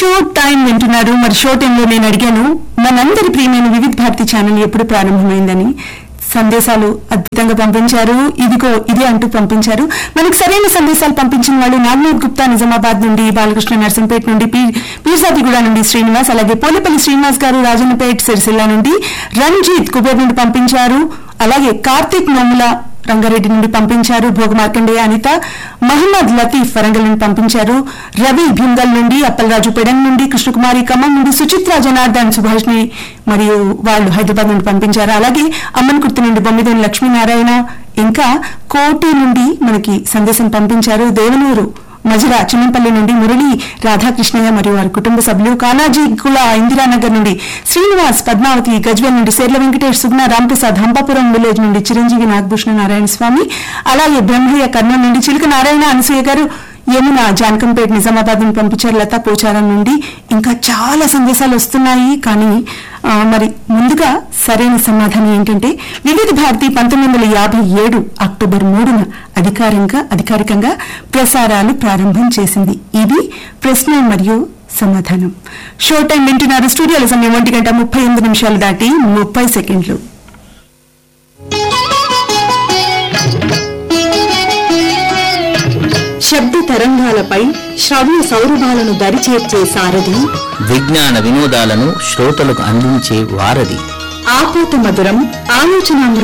show time వింటున్నారు మరి show టైంలో నేను అడిగాను మనందరి ప్రియమైన వివిధ భారతి ఛానల్ ఎప్పుడు ప్రారంభమైందని సందేశాలు అద్భుతంగా పంపించారు ఇదిగో ఇదే అంటూ పంపించారు మనకు సరైన సందేశాలు పంపించిన వాళ్ళు నాగనూర్ గుప్తా నిజామాబాద్ నుండి బాలకృష్ణ నర్సంపేట నుండి పీ- పీర్సాదిగూడ నుండి శ్రీనివాస్ అలాగే పోలేపల్లి శ్రీనివాస్ గారు రాజన్నపేట సిరిసిల్ల నుండి రంజిత్ కుబేర్ నుండి పంపించారు అలాగే కార్తీక్ నోముల రంగారెడ్డి నుండి పంపించారు భోగ మార్కండేయ అనిత మహమ్మద్ లతీఫ్ వరంగల్ నుండి పంపించారు రవి భీంగల్ నుండి అప్పలరాజు పెడంగ్ నుండి కృష్ణకుమారి ఖమ్మం నుండి సుచిత్ర జనార్దన్ సుభాష్ని మరియు వాళ్ళు హైదరాబాద్ నుండి పంపించారు అలాగే అమ్మన్కుర్తి నుండి బొమ్మిదేని లక్ష్మీనారాయణ ఇంకా కోటి నుండి మనకి సందేశం పంపించారు దేవనూరు మజుర చిన్నంపల్లి నుండి మురళి రాధాకృష్ణయ్య మరియు వారి కుటుంబ సభ్యులు కానాజీ కుల ఇందిరానగర్ నుండి శ్రీనివాస్ పద్మావతి గజ్వెల్ నుండి శేర్ల వెంకటేష్ సుగ్న రాంప్రసాద్ హంపాపురం విలేజ్ నుండి చిరంజీవి నాగభూషణ నారాయణ స్వామి అలాగే బ్రహ్మయ్య కర్నూలు నుండి చిలుక నారాయణ అనసూయ గారు యమున జానకంపేట నిజామాబాద్ నుండి పంపించారు లతా పోచారం నుండి ఇంకా చాలా సందేశాలు వస్తున్నాయి కానీ ఆ, మరి ముందుగా సరైన సమాధానం ఏంటంటే వివిధ భారతి పంతొమ్మిది వందల యాభై ఏడు అక్టోబర్ మూడున అధికారంగా అధికారికంగా ప్రసారాలు ప్రారంభం చేసింది ఇది ప్రశ్న మరియు సమాధానం షో టైం వింటున్నారు స్టూడియోల సమయం ఒంటి గంట ముప్పై ఎనిమిది నిమిషాలు దాటి ముప్పై సెకండ్లు శబ్ద తరంగాలపై శ్రవ్య సౌరభాలను దరిచేర్చే సారథి విజ్ఞాన వినోదాలను శ్రోతలకు అందించే వారధి ఆపోత మధురం ఆలోచనామృతం